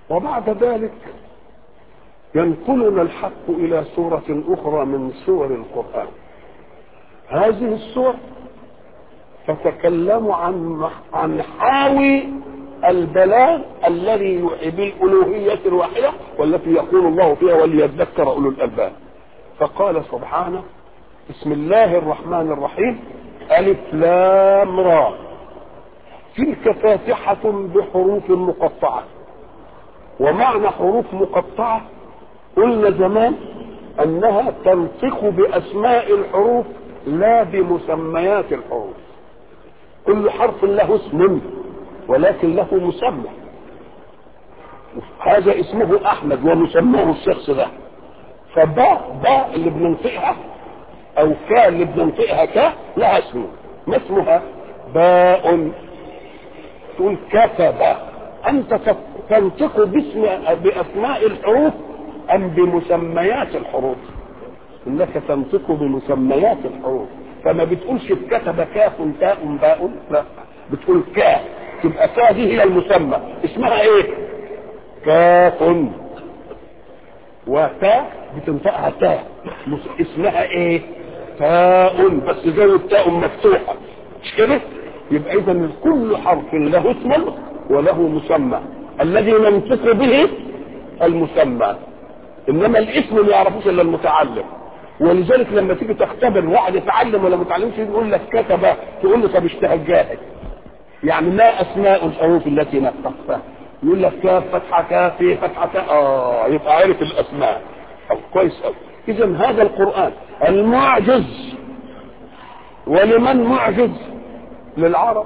وبعد ذلك ينقلنا الحق إلى سورة أخرى من سور القرآن هذه السور تتكلم عن عن حاوي البلاغ الذي بالألوهية الواحدة والتي يقول الله فيها وليذكر أولو الألباب فقال سبحانه بسم الله الرحمن الرحيم ألف لام را تلك فاتحة بحروف مقطعة ومعنى حروف مقطعة قلنا زمان أنها تنطق بأسماء الحروف لا بمسميات الحروف كل حرف له اسم ولكن له مسمى هذا اسمه احمد ومسماه الشخص ده فباء باء اللي بننطقها او كا اللي بننطقها كا لها اسم ما اسمها باء تقول كتب انت تنطق باسم باسماء الحروف ام بمسميات الحروف انك تنطق بمسميات الحروف فما بتقولش كتب كاف تاء باء لا بتقول كاف تبقى كاف دي هي المسمى اسمها ايه كاف وتاء بتنطقها تاء اسمها ايه تاء بس زي التاء مفتوحة مش كده يبقى اذا كل حرف له اسم وله مسمى الذي ننطق به المسمى انما الاسم ما يعرفوش الا المتعلم ولذلك لما تيجي تختبر واحد يتعلم ولا ما يتعلمش يقول لك كتب تقول له طب اشتهى الجاهل يعني ما اسماء الحروف التي نطقتها يقول لك كاف فتحه كاف فتحه كاف اه يبقى عارف الاسماء أو كويس قوي اذا هذا القران المعجز ولمن معجز للعرب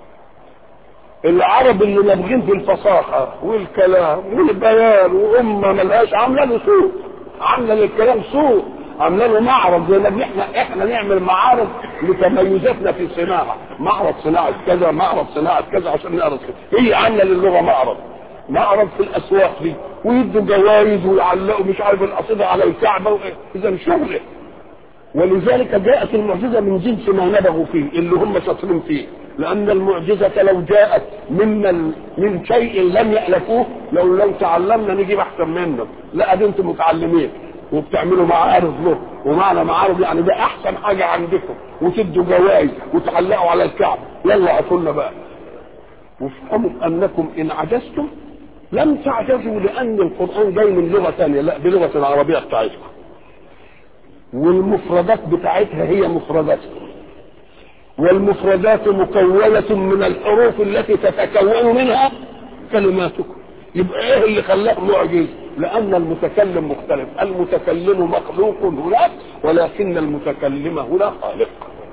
العرب اللي نابغين في الفصاحه والكلام والبيان وامه ملهاش عامله له سوء عامله للكلام سوء عامله له معرض زي ما احنا احنا نعمل معارض لتميزاتنا في الصناعه معرض صناعه كذا معرض صناعه كذا عشان نعرض كذا هي عامله للغه معرض معرض في الاسواق دي ويدوا جوائز ويعلقوا مش عارف القصيده على الكعبه اذا شغله ولذلك جاءت المعجزه من جنس ما نبغوا فيه اللي هم شاطرين فيه لان المعجزه لو جاءت ممن من شيء لم يالفوه لو لو تعلمنا نجيب احسن منه لا دي انتم متعلمين وبتعملوا معارض له ومعنى معارض يعني ده احسن حاجه عندكم وتدوا جوائز وتعلقوا على الكعب يلا اعطونا بقى وافهموا انكم ان عجزتم لم تعجزوا لان القران جاي من لغه ثانيه لا بلغه العربيه بتاعتكم والمفردات بتاعتها هي مفرداتكم والمفردات مكونة من الحروف التي تتكون منها كلماتكم يبقى ايه اللي خلاه معجز لان المتكلم مختلف المتكلم مخلوق هناك ولكن المتكلم هنا خالق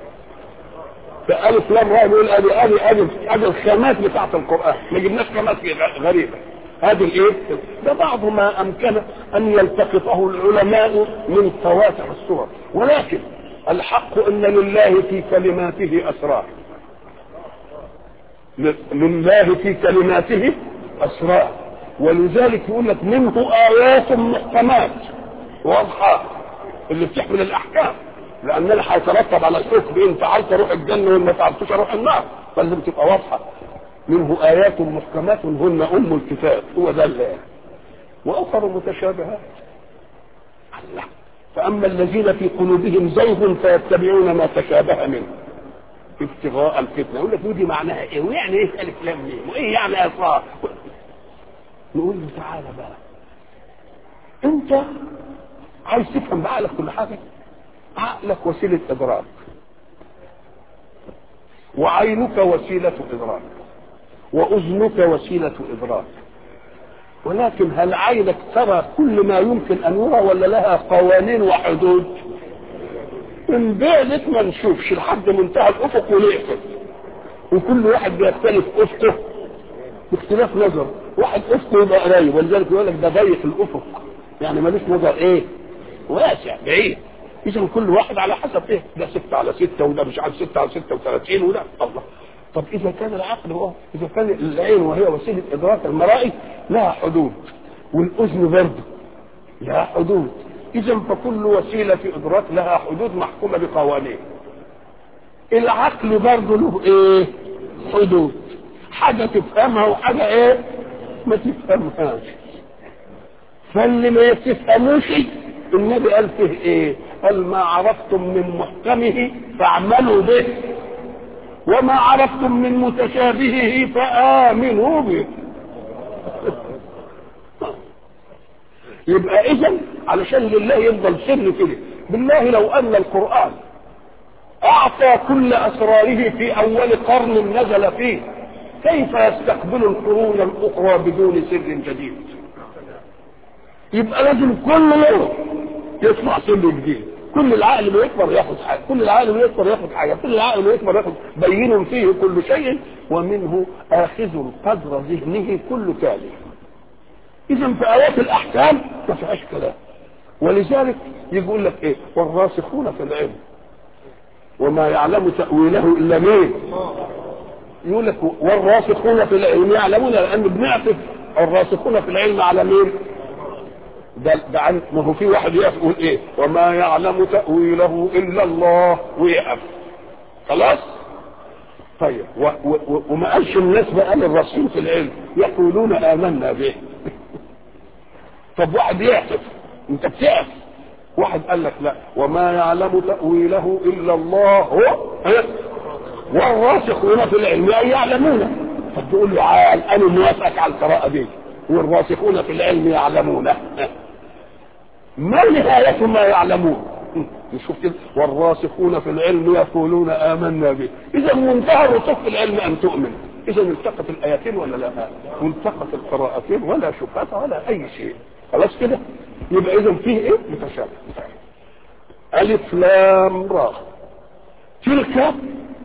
فألف لام راء يقول ادي ادي ادي ادي الخامات بتاعت القران ما جبناش خامات غريبه هذه الايه؟ ده بعض ما امكن ان يلتقطه العلماء من فواتح السور ولكن الحق ان لله في كلماته اسرار لله في كلماته اسرار ولذلك يقول لك منه ايات محكمات واضحه اللي بتحمل الاحكام لان اللي هيترتب على الحكم ان فعلت روح الجنه وان ما فعلتوش روح النار فلازم تبقى واضحه منه ايات محكمات هن ام الكتاب هو ده الله واخر متشابهات الله فاما الذين في قلوبهم زيغ فيتبعون ما تشابه منه ابتغاء الفتنه يقول لك دي معناها ايه ويعني ايه الف لام ميم وايه يعني اسرار نقول له تعالى بقى انت عايز تفهم بعقلك كل حاجه عقلك وسيله ادراك وعينك وسيله ادراك واذنك وسيله ادراك ولكن هل عينك ترى كل ما يمكن ان يرى ولا لها قوانين وحدود من بعدك ما نشوفش لحد منتهى الافق ونقفل وكل واحد بيختلف افقه باختلاف نظر واحد افقه يبقى قريب ولذلك يقول لك ده ضيق الافق يعني ملوش نظر ايه واسع بعيد اذا كل واحد على حسب ايه ده ستة على ستة وده مش عارف ستة على ستة وثلاثين وده الله طب اذا كان العقل هو اذا كان العين وهي وسيله ادراك المرائي لها حدود والاذن برضه لها حدود اذا فكل وسيله في ادراك لها حدود محكومه بقوانين العقل برضه له ايه حدود حاجه تفهمها وحاجه ايه ما تفهمهاش فاللي ما تفهموش النبي قال فيه ايه قال ما عرفتم من محكمه فاعملوا به وما عرفتم من متشابهه فآمنوا به يبقى اذا علشان لله يفضل سر كده بالله لو ان القرآن اعطى كل اسراره في اول قرن نزل فيه كيف يستقبل القرون الاخرى بدون سر جديد يبقى لازم كل يوم يسمع سر جديد كل العقل ما يكبر ياخد حاجه كل العقل ما يكبر ياخد حاجه كل العقل ما يكبر ياخد بين فيه كل شيء ومنه اخذ قدر ذهنه كل تالي اذا في ايات الاحكام ما فيهاش كلام ولذلك يقول لك ايه والراسخون في العلم وما يعلم تاويله الا مين يقول لك والراسخون في العلم يعلمون لان بنعطف الراسخون في العلم على مين ده ده عن ما هو في واحد يقف يقول ايه وما يعلم تاويله الا الله ويقف خلاص طيب و و و وما قالش الناس بقى للرسول في العلم يقولون امنا به طب واحد يحسب انت بتقف واحد قال لك لا وما يعلم تاويله الا الله هو والراسخون في العلم اي يعلمون فتقول له عال انا موافقك على القراءه دي والراسخون في العلم يعلمون ما نهاية ما يعلمون نشوف كده والراسخون في العلم يقولون آمنا به إذا منتهى الرسوخ في العلم أن تؤمن إذا التقت الآيتين ولا لا والتقت القراءتين ولا شبهة ولا أي شيء خلاص كده يبقى إذا فيه إيه متشابه ألف لام را تلك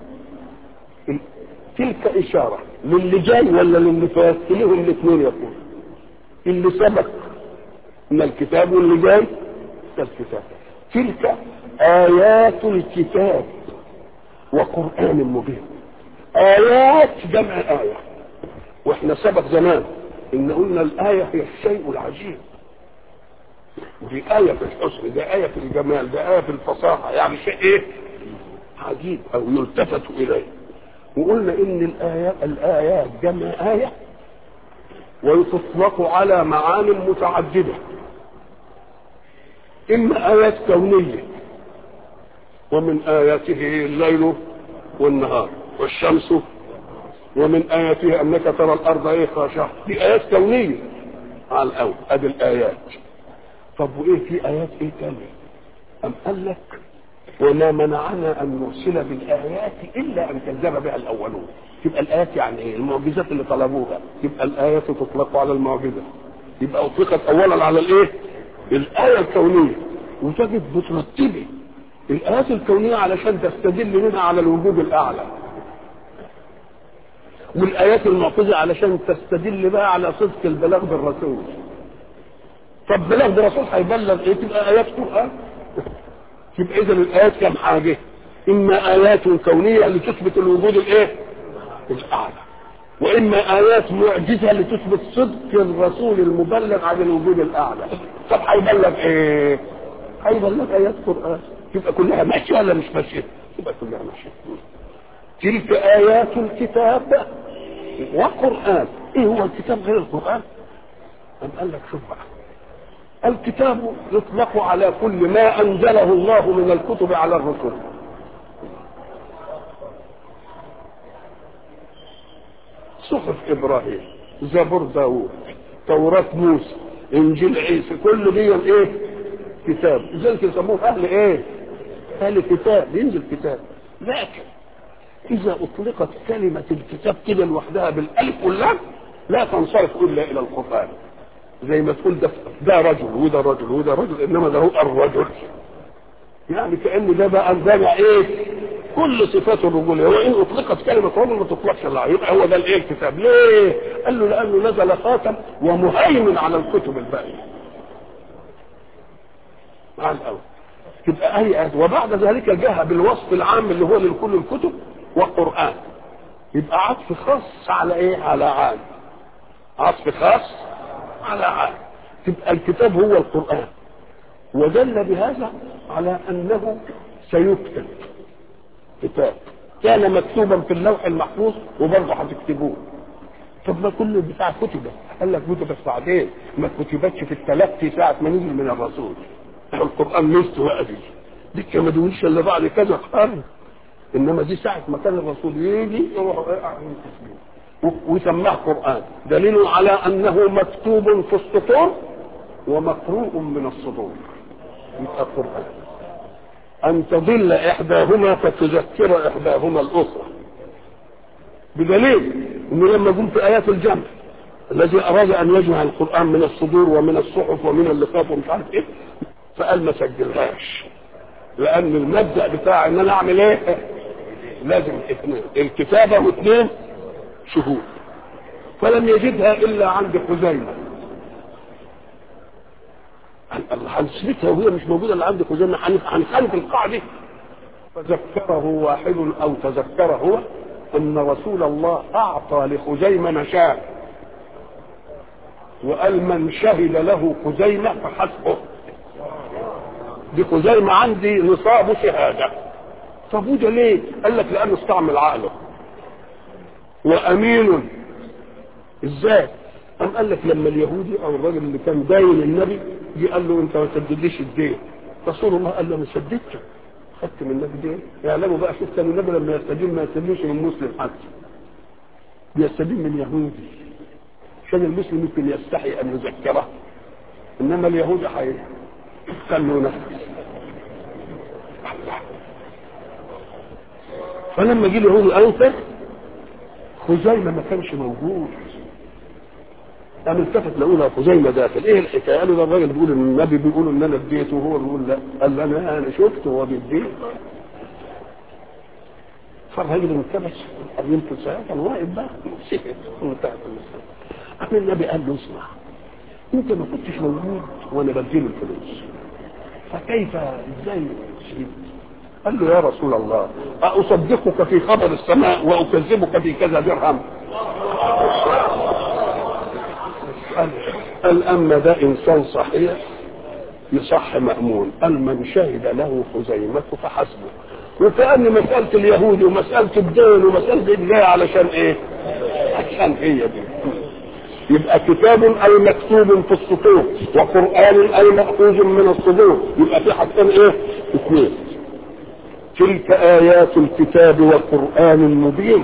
تلك إشارة للي جاي ولا للي فات لهم الاثنين يقول اللي سبق من الكتاب واللي جاي الكتاب تلك آيات الكتاب وقرآن مبين آيات جمع آية واحنا سبق زمان ان قلنا الآية هي الشيء العجيب دي آية في الحسن دي آية في الجمال دي آية في الفصاحة يعني شيء ايه عجيب او يلتفت اليه وقلنا ان الآيات الآيات جمع آية وتطلق على معان متعددة إما آيات كونية ومن آياته الليل والنهار والشمس ومن آياته أنك ترى الأرض إيه خاشعة دي آيات كونية على الأول أدي الآيات طب وإيه في آيات إيه تانية أم قال لك وما منعنا أن نرسل بالآيات إلا أن كذب بها الأولون تبقى الآيات يعني إيه المعجزات اللي طلبوها تبقى الآيات تطلق على المعجزة يبقى أطلقت أولا على الإيه الآية الكونية وتجد بترتبي الآيات الكونية علشان تستدل منها على الوجود الأعلى والآيات المعجزة علشان تستدل بقى على صدق البلاغ بالرسول طب بلاغ بالرسول هيبلغ ايه تبقى آيات قرآن يبقى إذا الآيات كم حاجة إما آيات كونية لتثبت الوجود الإيه؟ الأعلى وإما آيات معجزة لتثبت صدق الرسول المبلغ عن الوجود الأعلى طب هيبلغ إيه؟ هيبلغ آيات قرآن تبقى كلها ماشية ولا مش ماشية؟ تبقى كلها ماشية تلك آيات الكتاب وقرآن إيه هو الكتاب غير القرآن؟ أم قال لك شوف بقى الكتاب يطلق على كل ما انزله الله من الكتب على الرسل صحف ابراهيم زبور داوود توراة موسى انجيل عيسى كل دي ايه كتاب لذلك يسموه اهل ايه اهل كتاب ينزل كتاب لكن اذا اطلقت كلمة الكتاب كده لوحدها بالالف واللام لا تنصرف الا الى القرآن زي ما تقول ده ده رجل وده رجل وده رجل انما ده هو الرجل يعني كان ده بقى جمع ايه كل صفات الرجوليه وان اطلقت كلمه رجل ما تطلقش الا يبقى هو ده الايه الكتاب ليه؟ قال له لانه نزل خاتم ومهيمن على الكتب الباقيه مع الاول تبقى اي آية وبعد ذلك جاء بالوصف العام اللي هو لكل الكتب والقران يبقى عطف خاص على ايه؟ على عام عطف خاص على عام تبقى الكتاب هو القرآن ودل بهذا على أنه سيكتب كتاب كان مكتوبا في اللوح المحفوظ وبرضه هتكتبوه طب ما كل البتاع كتبت قال لك كتبت بعدين ما كتبتش في التلقي ساعه ما نزل من الرسول القران لسه وقفي دي ما دونش الا بعد كذا قرن انما دي ساعه ما كان الرسول يجي يروح يقع من التسليم ويسماه قران دليل على انه مكتوب في السطور ومقروء من الصدور يبقى قران ان تضل احداهما فتذكر احداهما الاخرى بدليل انه لما جم في ايات الجمع الذي اراد ان يجمع القران من الصدور ومن الصحف ومن اللقاف ومش عارف ايه فقال ما سجلهاش لان المبدا بتاع ان انا اعمل ايه لازم اثنين الكتابه واثنين شهود فلم يجدها الا عند خزيمه هنثبتها وهي مش موجوده الا عند خزيمه هنخالف القاعده فذكره واحد او تذكر هو ان رسول الله اعطى لخزيمه شاه وقال من شهد له خزيمه فحسبه دي خزيمه عندي نصاب شهاده طب وده ليه؟ قال لك لانه استعمل عقله وامين ازاي؟ قام قال لك لما اليهودي او الراجل اللي كان داين النبي جه قال له انت ما سددليش الدين رسول الله قال له ما سددته خدت من النبي دين يعلموا بقى شوف كان النبي لما يستدين ما يستدينش من مسلم حتى بيستدين من يهودي عشان المسلم ممكن يستحي ان يذكره انما اليهود حي خلوا نفسه فلما جه اليهود انفر خزيمه ما كانش موجود قام التفت لقونا خزيمه داخل ايه الحكايه؟ قالوا ده الراجل بيقول ان النبي بيقول ان انا اديته وهو بيقول لا قال له انا انا شفته وهو بيديه فالراجل انكبس قال يمكن ساعه كان واقف بقى سكت وانتهت المساله قام النبي قال له اسمع انت ما كنتش موجود وانا بديله الفلوس فكيف ازاي شهدت؟ قال له يا رسول الله أصدقك في خبر السماء وأكذبك في كذا درهم قال أما ده إنسان صحيح يصح مأمون قال من شهد له خزيمة فحسبه وكأن مسألة اليهود ومسألة الدين ومسألة الجاية علشان إيه؟ عشان هي دي يبقى كتاب أي مكتوب في السطور وقرآن أي مأخوذ من الصدور يبقى في حاجتين إيه؟ اثنين تلك آيات الكتاب وقرآن مبين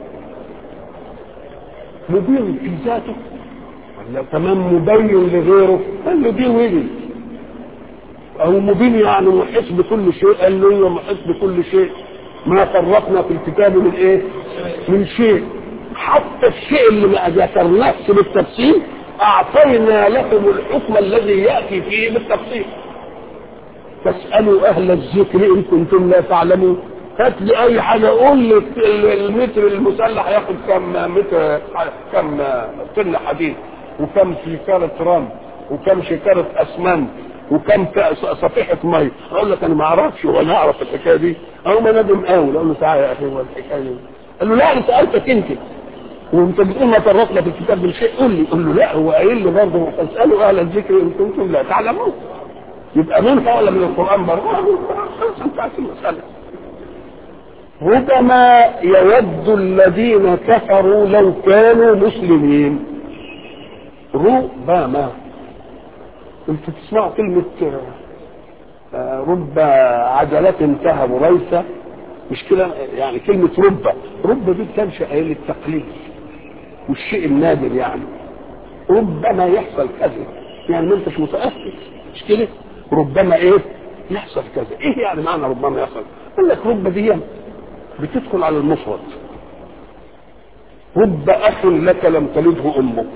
مبين في ذاته ولا كمان مبين لغيره قال له دي ويلي أو مبين يعني محيط بكل شيء قال له ايوه محيط بكل شيء ما فرقنا في الكتاب من ايه؟ من شيء حتى الشيء اللي ما ذكرناش بالتفصيل اعطينا لكم الحكم الذي ياتي فيه بالتفصيل فاسالوا اهل الذكر ان كنتم لا تعلمون هات لي اي حاجه قول لي المتر المسلح ياخد كم متر كم طن حديد وكم شكاره رمل وكم شكاره اسمنت وكم صفيحه ميه اقول لك انا ما اعرفش وانا اعرف الحكايه دي او ما ندم قوي اقول له تعالى يا اخي هو الحكايه دي قال له لا انا سالتك انت وانت بتقول ما فرقنا في الكتاب من شيء قول لي قول له لا هو قايل لي برضه فاسالوا اهل الذكر ان كنتم لا تعلمون يبقى منها ولا من القران برضه خلاص انتهت المساله ربما يود الذين كفروا لو كانوا مسلمين ربما انتوا تسمعوا كلمة رب عجلة تهب ريثة مش كده يعني كلمة رب رب دي تنشأ ايه للتقليد والشيء النادر يعني ربما يحصل كذا يعني ما انتش متأكد مش كده ربما ايه يحصل كذا ايه يعني معنى ربما يحصل قال لك رب دي بتدخل على المفرد رب اخ لك لم تلده امك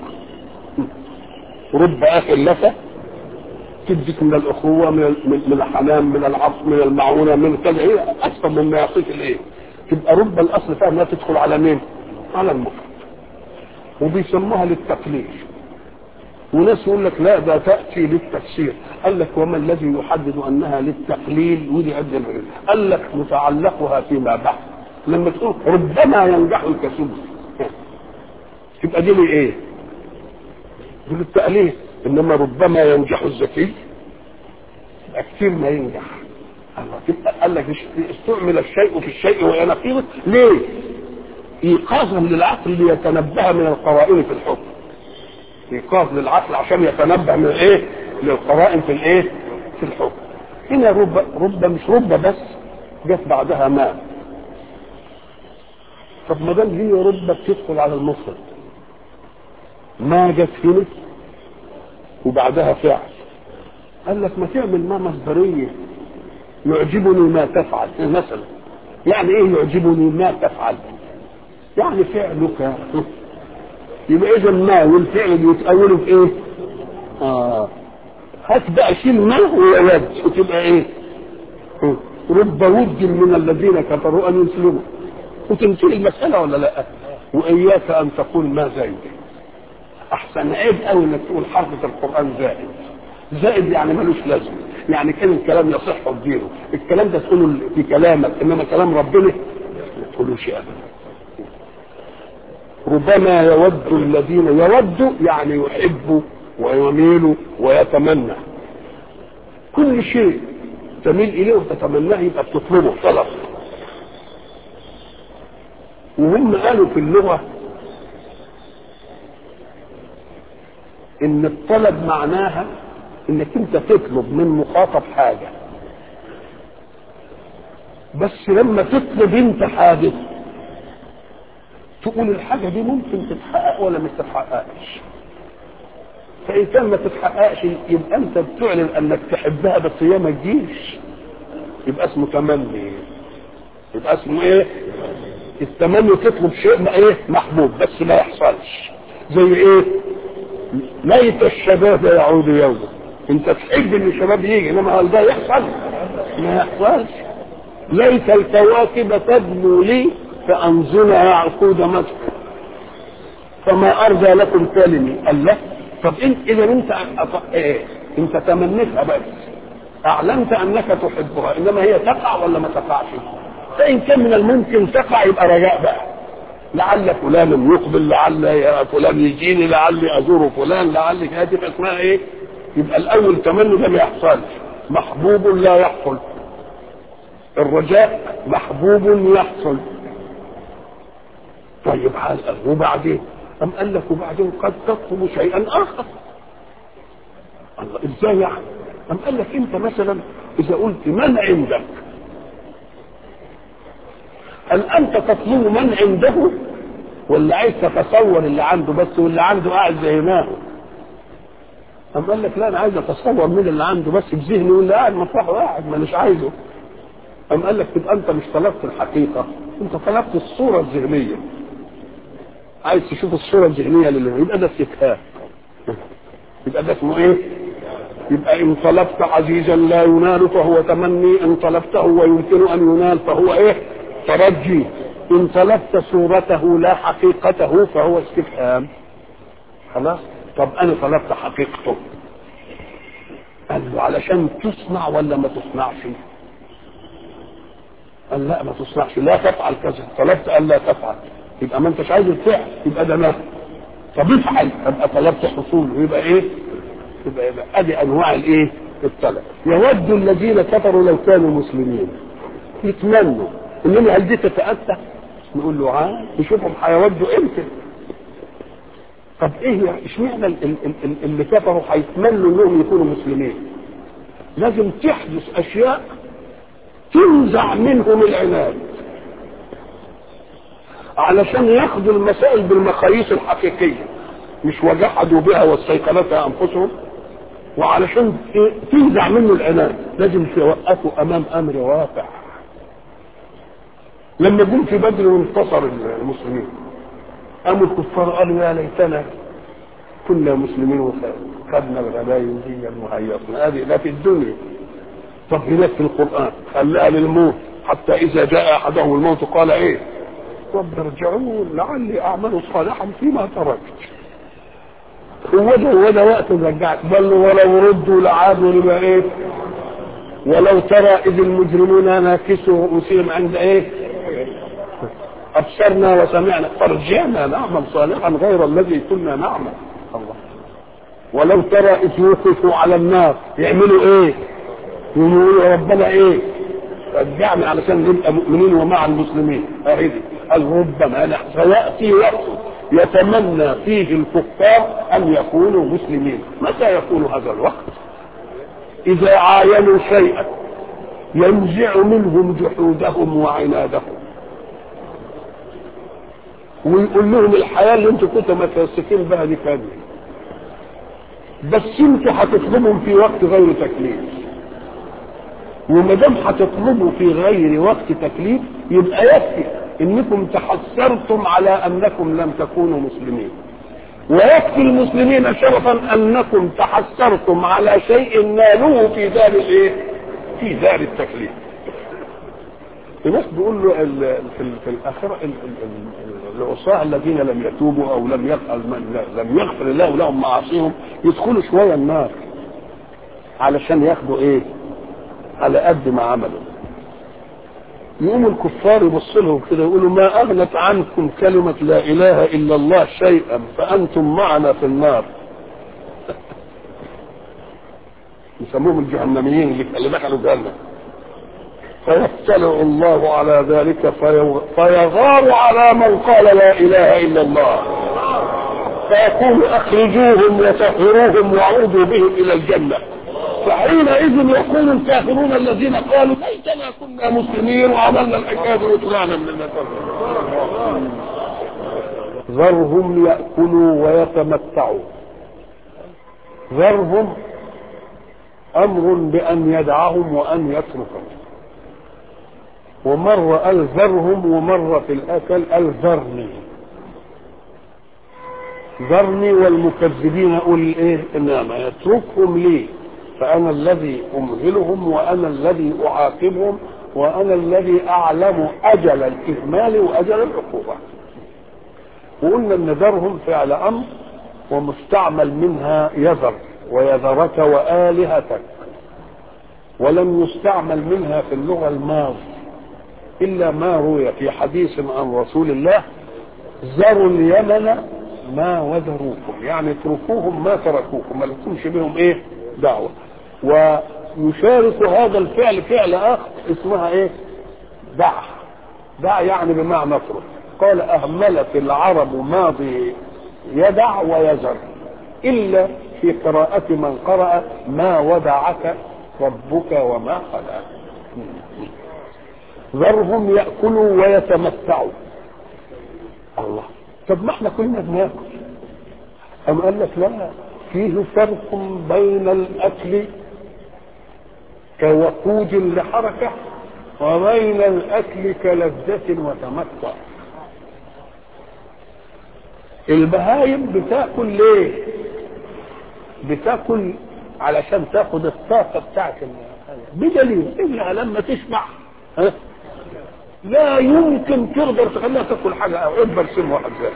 رب اخ لك تديك من الاخوه من من الحنان من العطف من المعونه من كذا ايه اكثر مما يعطيك الايه تبقى رب الاصل فيها انها تدخل على مين؟ على المفرد وبيسموها للتقليل وناس يقول لك لا ده تاتي للتفسير قال لك وما الذي يحدد انها للتقليل ودي قد العلم قال لك متعلقها فيما بعد لما تقول ربما ينجح الكسول تبقى دي ايه؟ دي للتأليف انما ربما ينجح الذكي يبقى كتير ما ينجح الله تبقى قال لك استعمل الشيء في الشيء وهي نقيضه ليه؟ ايقاظا للعقل ليتنبه من القرائن في الحكم ايقاظ للعقل عشان يتنبه من ايه للقرائن في الايه في الحكم هنا رب رب مش رب بس جت بعدها ما طب ما دام هي رب بتدخل على المفرد ما جت هنا وبعدها فعل قال لك ما تعمل ما مصدريه يعجبني ما تفعل مثلا يعني ايه يعجبني ما تفعل يعني فعلك يبقى اذا ما والفعل بيتأولوا في ايه اه هات بقى شيل ما ويد وتبقى ايه رب ود من الذين كفروا ان يسلموا وتنتهي المسألة ولا لا وإياك أن تقول ما زايد أحسن عيب قوي إنك تقول حرف في القرآن زائد زائد يعني ملوش لازمة يعني كان الكلام يصح تديره الكلام ده تقوله في كلامك إنما كلام ربنا ما تقولوش أبدا ربما يود الذين يود يعني يحب ويميل ويتمنى كل شيء تميل اليه وتتمناه يبقى بتطلبه طلب وهم قالوا في اللغه ان الطلب معناها انك انت تطلب من مخاطب حاجه بس لما تطلب انت حاجه تقول الحاجه دي ممكن تتحقق ولا ما تتحققش فإن كان ما تتحققش يبقى أنت بتعلن أنك تحبها بس هي ما تجيش يبقى اسمه تمني يبقى اسمه إيه؟ التمني تطلب شيء ما إيه؟ محبوب بس ما يحصلش زي إيه؟ ليت الشباب يعود يوما أنت تحب إن الشباب يجي إنما هل ده يحصل؟ ما يحصلش ليت الكواكب تدنو لي فأنزلها عقود مصر فما أرجى لكم كلمي الله طب انت اذا انت ايه انت تمنيتها بس اعلنت انك تحبها انما هي تقع ولا ما تقعش فان كان من الممكن تقع يبقى رجاء بقى لعل فلان يقبل لعل فلان يجيني لعلي ازور فلان لعل هذه اسمها ايه يبقى الاول تمني ده ما يحصلش محبوب لا يحصل الرجاء محبوب يحصل طيب وبعدين أم قال لك وبعدين قد تطلب شيئا آخر الله إزاي يعني أم قال لك أنت مثلا إذا قلت من عندك هل أنت تطلب من عنده ولا عايز تتصور اللي عنده بس واللي عنده قاعد زي ما هو أم قال لك لا أنا عايز أتصور مين اللي عنده بس بذهني واللي قاعد مطرحه قاعد ما مش عايزه أم قال لك تبقى أنت مش طلبت الحقيقة أنت طلبت الصورة الذهنية عايز تشوف الصوره الذهنيه لله يبقى ده استفهام يبقى ده اسمه ايه؟ يبقى ان طلبت عزيزا لا ينال فهو تمني ان طلبته ويمكن ان ينال فهو ايه؟ ترجي ان طلبت صورته لا حقيقته فهو استفهام خلاص؟ طب انا طلبت حقيقته قال له علشان تصنع ولا ما تصنعش؟ قال لا ما تصنعش لا تفعل كذا طلبت ان لا تفعل يبقى ما انتش عايز الفعل يبقى ده نفي طب افعل تبقى طلبت حصوله يبقى ايه؟ يبقى يبقى ادي انواع الايه؟ الطلب يود الذين كفروا لو كانوا مسلمين يتمنوا انما هل دي تتاتى؟ نقول له ها نشوفهم هيودوا امتى؟ طب ايه اشمعنى اللي كفروا هيتمنوا انهم يكونوا مسلمين؟ لازم تحدث اشياء تنزع منهم العناد علشان ياخدوا المسائل بالمقاييس الحقيقية مش وجحدوا بها واستيقنتها أنفسهم وعلشان تنزع منه العناد لازم توقفوا أمام أمر واقع لما جم في بدر وانتصر المسلمين قاموا الكفار قالوا يا ليتنا كنا مسلمين وخدنا الغنايم دي وهيصنا هذه ده في الدنيا طب هناك في القرآن خلاها للموت حتى إذا جاء أحدهم الموت قال إيه رب ارجعون لعلي اعمل صالحا فيما تركت هو ده هو ده وقت رجعت بل ولو ردوا لعادوا لما ايه ولو ترى اذ المجرمون ناكسوا رؤوسهم عند ايه ابصرنا وسمعنا فرجعنا نعمل صالحا غير الذي كنا نعمل الله ولو ترى اذ وقفوا على النار يعملوا ايه يقولوا ربنا ايه رجعنا علشان نبقى مؤمنين ومع المسلمين اهدي قال ربما سياتي وقت يتمنى فيه الكفار ان يكونوا مسلمين متى يكون هذا الوقت اذا عاينوا شيئا ينزع منهم جحودهم وعنادهم ويقول لهم الحياه اللي انتم كنتوا متمسكين بها دي كامله بس انتوا هتطلبهم في وقت غير تكليف وما دام هتطلبوا في غير وقت تكليف يبقى يكفي انكم تحسرتم على انكم لم تكونوا مسلمين ويكفي المسلمين شرفا انكم تحسرتم على شيء نالوه في دار الايه؟ في دار التكليف. الناس بيقول له ال- في, ال- في الاخره ال- ال- ال- العصاة الذين لم يتوبوا او لم يغفر لم يغفر الله لهم معاصيهم يدخلوا شويه النار علشان ياخدوا ايه؟ على قد ما عملوا. يقوم الكفار يبصوا لهم كده يقولوا ما اغنت عنكم كلمه لا اله الا الله شيئا فانتم معنا في النار. يسموهم الجهنميين اللي اللي دخلوا جهنم. فيطلع الله على ذلك في- فيغار على من قال لا اله الا الله. فيقول اخرجوهم وطهروهم وعودوا بهم الى الجنه. فحينئذ يقول الكافرون الذين قالوا ليتنا كنا مسلمين وعملنا الحكايه وطلعنا من النار ذرهم ياكلوا ويتمتعوا ذرهم امر بان يدعهم وان يتركهم ومره قال ذرهم ومره في الاكل قال ذرني ذرني والمكذبين قل ايه انما يتركهم لي فانا الذي امهلهم وانا الذي اعاقبهم وانا الذي اعلم اجل الاهمال واجل العقوبه وقلنا ان ذرهم فعل امر ومستعمل منها يذر ويذرك والهتك ولم يستعمل منها في اللغه الماضي الا ما روي في حديث عن رسول الله ذروا اليمن ما وذروكم يعني اتركوهم ما تركوكم ما لكمش بهم ايه دعوه ويشارك هذا الفعل فعل اخر اسمها ايه دع دع يعني بمعنى اترك قال اهملت العرب ماضي يدع ويذر الا في قراءة من قرأ ما ودعك ربك وما قلى ذرهم يأكلوا ويتمتعوا الله طب ما احنا كلنا بناكل أم قال لك لا فيه فرق بين الأكل كوقود لحركة وبين الأكل كلذة وتمتع البهايم بتاكل ليه؟ بتاكل علشان تاخد الطاقة بتاعت بدليل إنها لما تشبع ها لا يمكن تقدر تخليها تاكل حاجة أو عبر سم واحد ذلك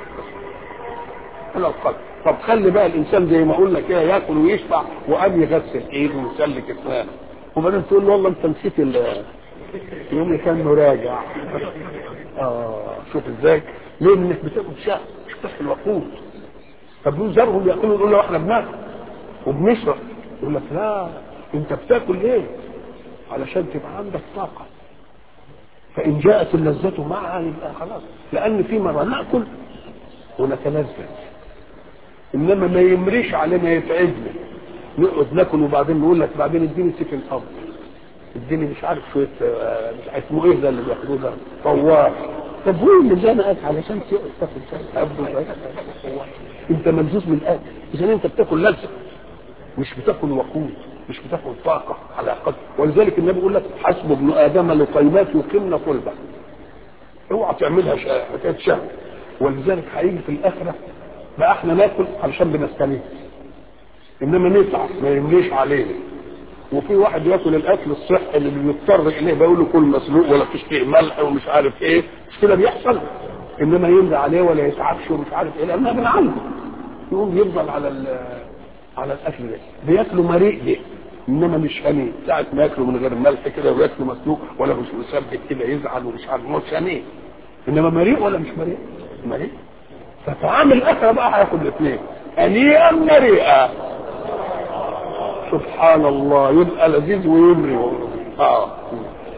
على القلب طب خلي بقى الانسان زي ما قلنا كده ياكل ويشبع وقام يغسل ايده ويسلك اسنانه وبعدين تقول له والله انت نسيت ال يوم اللي كان مراجع اه شوف ازاي ليه انك بتاكل شهر مش بتاكل الوقود طب دول زرهم ياكلوا يقول له احنا بناكل وبنشرب يقول لك لا انت بتاكل ليه؟ علشان تبقى عندك طاقه فان جاءت اللذه معها يبقى خلاص لان في مره ناكل ونتلذذ انما ما يمريش علينا يتعبنا نقعد ناكل وبعدين نقول لك بعدين اديني سكن اب اديني مش عارف شويه آه، مش عارف اسمه ايه ده اللي بياخدوه ده طوار طب هو اللي زنقك علشان تقعد تاكل شيء أبدا انت ملزوز من الاكل اذا انت بتاكل لذه مش بتاكل وقود مش بتاكل طاقه على قدر ولذلك النبي يقول لك حسب ابن ادم لقيمات يقمن قلبه اوعى تعملها شا- حكايه شهوه ولذلك هيجي في الاخره بقى احنا ناكل علشان بنستنيه انما نتعب ما يمليش علينا وفي واحد ياكل الاكل الصحي اللي بيضطر اليه بيقول له كل مسلوق ولا فيش فيه ملح ومش عارف ايه مش كده بيحصل انما يملى عليه ولا يتعبش ومش عارف ايه لانها من عنده يقوم يفضل على ال- على الاكل ده بياكلوا مريء ده انما مش هني ساعه ما ياكلوا من غير ملح كده وياكلوا مسلوق ولا مش مسبك كده يزعل ومش عارف مش هني انما مريء ولا مش مريء؟ مريء فطعام الاخره بقى هياخد الاثنين هنيئا مريئا سبحان الله يبقى لذيذ ويمري اه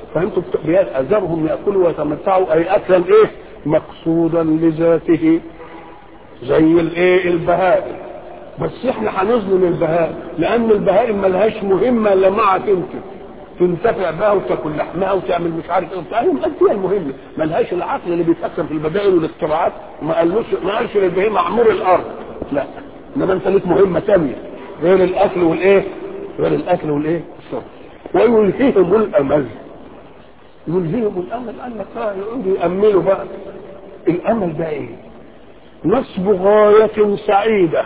فانتم اذرهم ياكلوا ويتمتعوا اي اكلا ايه مقصودا لذاته زي الايه البهائم بس احنا هنظلم البهائم لان البهائم ملهاش مهمه الا معك انت تنتفع بها وتاكل لحمها وتعمل مش عارف ايه وبتاع هي هي المهمه ملهاش العقل اللي بيفكر في البدائل والاختراعات ما قالوش ما قالش للبهيمه اعمر الارض لا انما انت ليك مهمه ثانيه غير الاكل والايه غير الاكل والايه الشرب ويلهيهم الامل يلهيهم الامل قال لك اه يقعدوا ياملوا بقى الامل ده ايه نصب غايه سعيده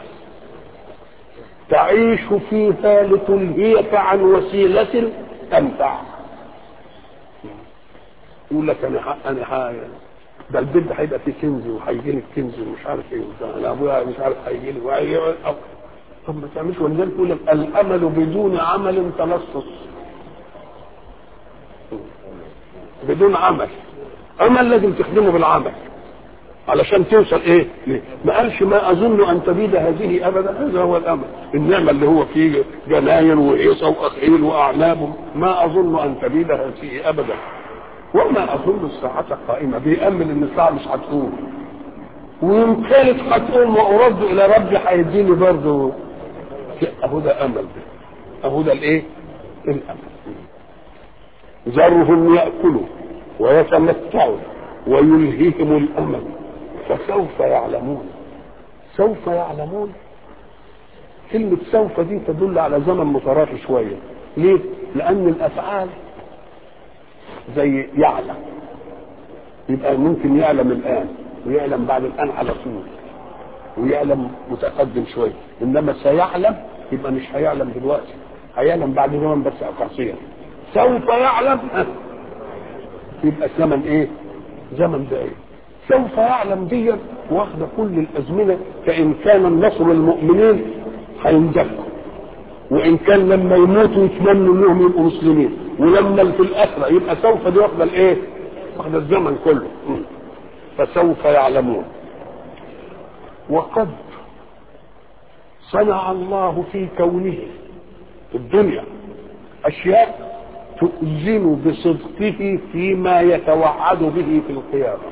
تعيش فيها لتلهيك عن وسيله تنفع يقول لك انا ح... انا ح... ده البيت ده هيبقى فيه كنز وهيجي لي الكنز ومش عارف ايه وبتاع. انا ابويا مش عارف هيجي لي وهيجي أو... طب ما تعملش ولذلك يقول لك الامل بدون عمل تلصص بدون عمل عمل لازم تخدمه بالعمل علشان توصل ايه ليه؟ ما قالش ما اظن ان تبيد هذه ابدا هذا هو الامل النعمه اللي هو فيه جناين وعيصى واخيل واعناب ما اظن ان تبيد هذه ابدا وما اظن الساعه قائمه بيامل ان الساعه مش هتقوم ويوم كانت هتقوم وارد الى ربي هيديني برضه اهو ده امل ده اهو ده الايه الامل ذرهم ياكلوا ويتمتعوا ويلهيهم الامل فسوف يعلمون سوف يعلمون كلمة سوف دي تدل على زمن متراخي شوية ليه؟ لأن الأفعال زي يعلم يبقى ممكن يعلم الآن ويعلم بعد الآن على طول ويعلم متقدم شوية إنما سيعلم يبقى مش هيعلم دلوقتي هيعلم بعد زمن بس قصير سوف يعلم يبقى زمن ايه؟ زمن بعيد سوف يعلم دي واخده كل الازمنه فان كان النصر المؤمنين هينجحوا وان كان لما يموتوا يتمنوا انهم يبقوا مسلمين ولما في الاخره يبقى سوف دي واخده الايه؟ واخده الزمن كله فسوف يعلمون وقد صنع الله في كونه في الدنيا اشياء تؤذن بصدقه فيما يتوعد به في القيامه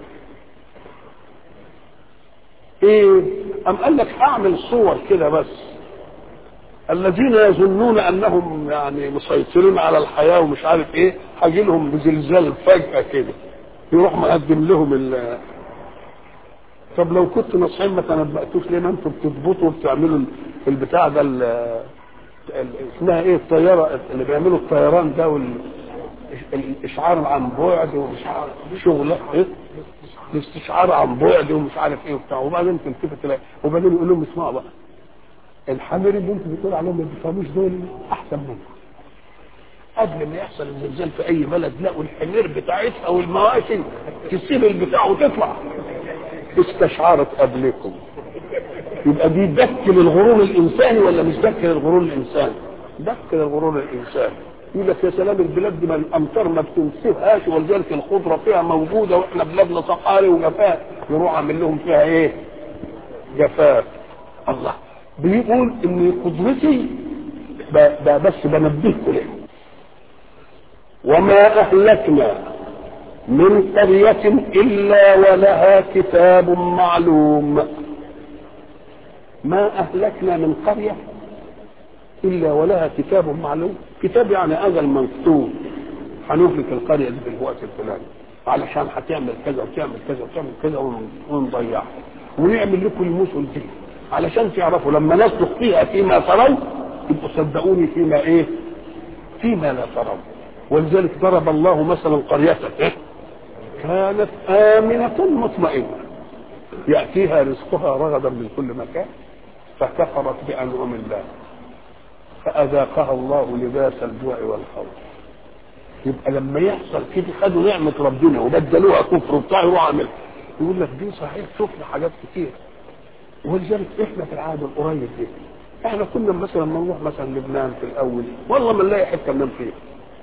ايه ام قال لك اعمل صور كده بس الذين يظنون انهم يعني مسيطرين على الحياه ومش عارف ايه هاجي لهم بزلزال فجاه كده يروح مقدم لهم ال طب لو كنت نصحين ما تنبأتوش ليه ما انتم بتضبطوا وبتعملوا البتاع ده اسمها ايه الطياره اللي بيعملوا الطيران ده وال الاشعار عن بعد ومش عارف شغل ايه الاستشعار عن بعد ومش عارف ايه وبتاع وبعدين تلتفت تلاقي وبعدين يقول لهم اسمعوا بقى الحمير اللي انتوا بتقول عليهم ما بيفهموش دول احسن منكم قبل ما يحصل الزلزال في اي بلد لقوا الحمير بتاعتها والمواشي تسيب البتاع وتطلع استشعرت قبلكم يبقى دي دك للغرور الانساني ولا مش دك للغرور الانساني؟ دك للغرور الانساني يقول لك يا سلام البلاد دي ما الامطار ما بتنسفهاش ولذلك الخضره فيها موجوده واحنا بلادنا صحاري وجفاف يروح عامل لهم فيها ايه؟ جفاف الله بيقول ان قدرتي بس بنبهكم ليه وما اهلكنا من قرية إلا ولها كتاب معلوم ما أهلكنا من قرية إلا ولها كتاب معلوم كتاب يعني أجل مكتوب هنهلك القرية دي في الوقت الفلاني علشان هتعمل كذا وتعمل كذا وتعمل كذا ونضيعها ونعمل لكم المثل دي علشان تعرفوا لما نصدق فيها فيما ترون يبقوا صدقوني فيما ايه؟ فيما لا ترون ولذلك ضرب الله مثلا قرية إيه؟ كانت آمنة مطمئنة يأتيها رزقها رغدا من كل مكان فكفرت بأنعم الله فأذاقها الله لباس الجوع والخوف يبقى لما يحصل كده خدوا نعمة ربنا وبدلوها كفر وبتاع يروح عامل يقول لك دي صحيح شفنا حاجات كتير ولذلك احنا في العهد القريب دي احنا كنا مثلا لما نروح مثلا لبنان في الاول والله ما نلاقي حته ننام فيها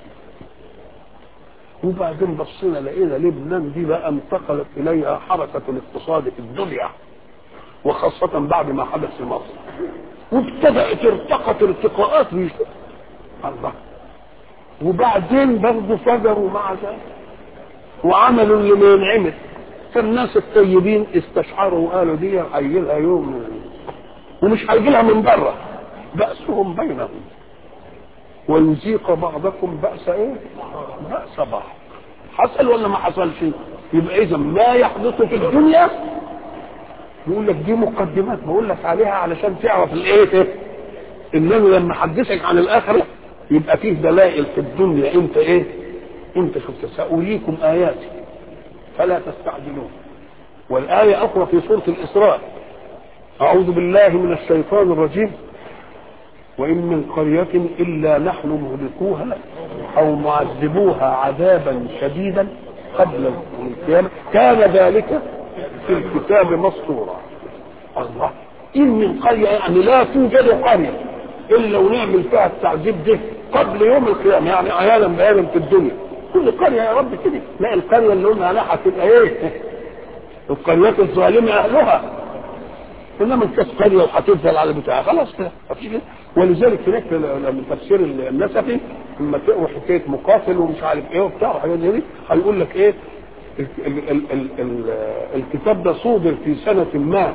وبعدين بصينا لقينا لبنان دي بقى انتقلت اليها حركه الاقتصاد في الدنيا وخاصة بعد ما حدث في مصر وابتدأت ارتقت ارتقاءات الله وبعدين برضه فجروا مع ذلك وعملوا اللي ما ينعمل فالناس الطيبين استشعروا وقالوا دي هيجي لها يوم ومش هيجي لها من بره بأسهم بينهم ويذيق بعضكم بأس ايه؟ بأس بعض حصل ولا ما حصلش؟ يبقى اذا ما يحدث في الدنيا يقول لك دي مقدمات بقول لك عليها علشان تعرف الايه انما لما حدثك عن الاخره يبقى فيه دلائل في الدنيا انت ايه؟ انت شفت سأريكم اياتي فلا تستعجلون والآية أخرى في سورة الإسراء أعوذ بالله من الشيطان الرجيم وإن من قرية إلا نحن مهلكوها أو معذبوها عذابا شديدا قبل يوم القيامة كان ذلك في الكتاب مسطورا الله إن من قرية يعني لا توجد قرية إلا ونعمل فيها التعذيب ده قبل يوم القيامة يعني عيانا بيانا في الدنيا كل قرية يا رب كده لا القرية اللي قلنا عليها هتبقى ايه القريات الظالمة أهلها انما انت قرية وهتنزل على بتاعها خلاص كده مفيش كده ولذلك هناك من تفسير النسفي لما تقرا حكايه مقاتل ومش عارف ايه وبتاع وحاجات زي دي هيقول لك ايه ال ال ال ال ال الكتاب ده صودر في سنة ما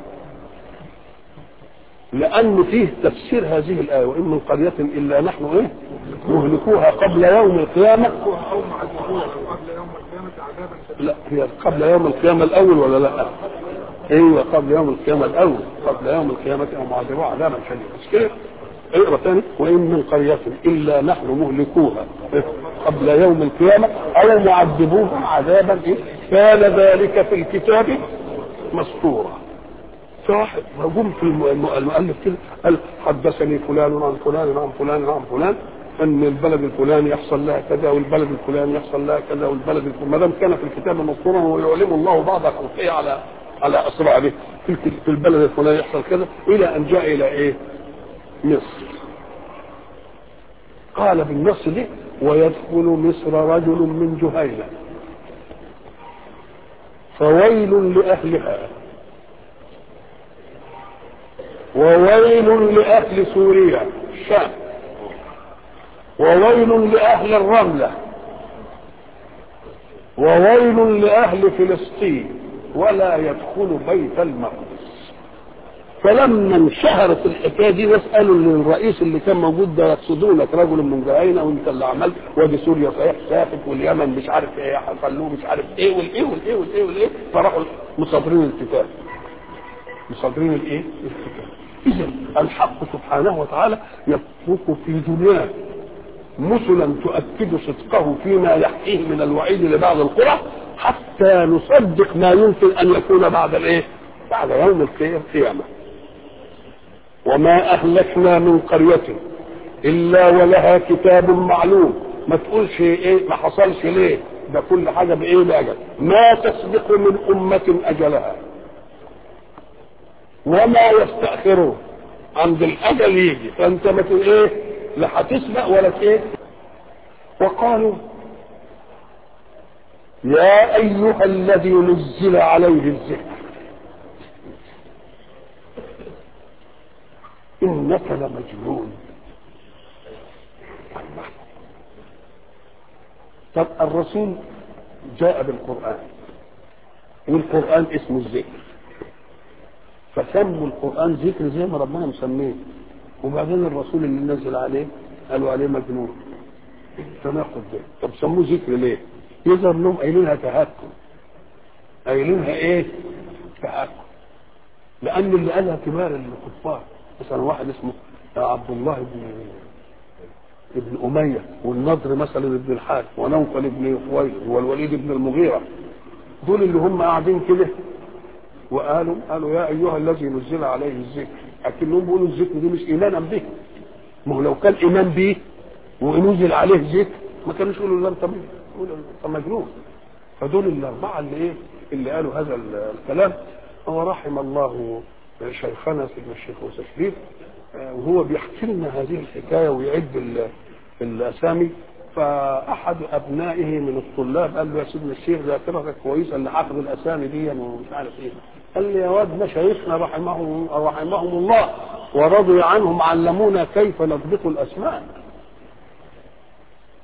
لأن فيه تفسير هذه الآية وإن من قرية إلا نحن إيه مهلكوها قبل يوم القيامة أو معذبوها قبل يوم القيامة عذابا شديدا لا هي قبل يوم القيامة الأول ولا لا؟ أيوه قبل يوم القيامة الأول قبل يوم القيامة أو معذبوها عذابا شديدا مش كده؟ اقرا ثاني وإن من قرية إلا نحن مهلكوها إيه؟ قبل يوم القيامة أو معذبوها عذابا إيه؟ كان ذلك في الكتاب مسطورا فواحد هجوم في الم- المؤلف كده قال حدثني فلان عن فلان عن فلان عن فلان ان البلد الفلاني يحصل لها كذا والبلد الفلاني يحصل لها كذا والبلد الفلاني ما دام كان في الكتاب مسطورا ويعلم الله بعض خلقه على على اسراره في الك- في البلد الفلاني يحصل كذا الى ان جاء الى ايه؟ مصر قال بالنص دي ويدخل مصر رجل من جهينه فويل لاهلها وويل لأهل سوريا الشام وويل لأهل الرملة وويل لأهل فلسطين ولا يدخل بيت المقدس فلما انشهرت الحكايه دي واسالوا للرئيس اللي كان موجود ده يقصدونك رجل من جهينه وانت اللي عملت وادي سوريا صحيح ساكت واليمن مش عارف ايه حصلوه مش عارف ايه والايه والايه والايه والايه فراحوا مصادرين الكتاب مصادرين الايه؟ الكتاب اذا الحق سبحانه وتعالى يترك في دنياه مثلا تؤكد صدقه فيما يحكيه من الوعيد لبعض القرى حتى نصدق ما يمكن ان يكون بعد الايه؟ بعد يوم القيامه. وما اهلكنا من قريه الا ولها كتاب معلوم ما تقولش ايه ما حصلش ليه ده كل حاجه بايه باجل ما تسبق من امه اجلها وما يستأخرون عند الأجل يجي فأنت ما تقول إيه لا هتسبق ولا إيه وقالوا يا أيها الذي نزل عليه الذكر إنك لمجنون الله. طب الرسول جاء بالقرآن والقرآن اسمه الذكر فسموا القرآن ذكر زي ما ربنا مسميه وبعدين الرسول اللي نزل عليه قالوا عليه مجنون تناقض ده طب سموه ذكر ليه؟ يظهر انهم قايلينها تهكم قايلينها ايه؟ تهكم لان اللي قالها كبار الكفار مثلا واحد اسمه عبد الله بن ابن أمية والنضر مثلا ابن الحارث ونوفل ابن خويلد والوليد بن المغيرة دول اللي هم قاعدين كده وقالوا قالوا يا ايها الذي نزل عليه الذكر اكنهم بيقولوا الذكر دي مش ايمانا به ما هو لو كان ايمان به ونزل عليه ذكر ما كانوش يقولوا لا انت يقولوا انت مجنون فدول الاربعه اللي ايه اللي قالوا هذا الكلام هو رحم الله شيخنا سيدنا الشيخ موسى شريف آه، وهو بيحكي لنا هذه الحكايه ويعد ال- الاسامي فاحد ابنائه من الطلاب قال له يا سيدنا الشيخ ذاكرتك كويسه اللي حافظ الاسامي دي ومش عارف ايه قال لي يا واد مشايخنا رحمهم رحمهم الله ورضي عنهم علمونا كيف نضبط الاسماء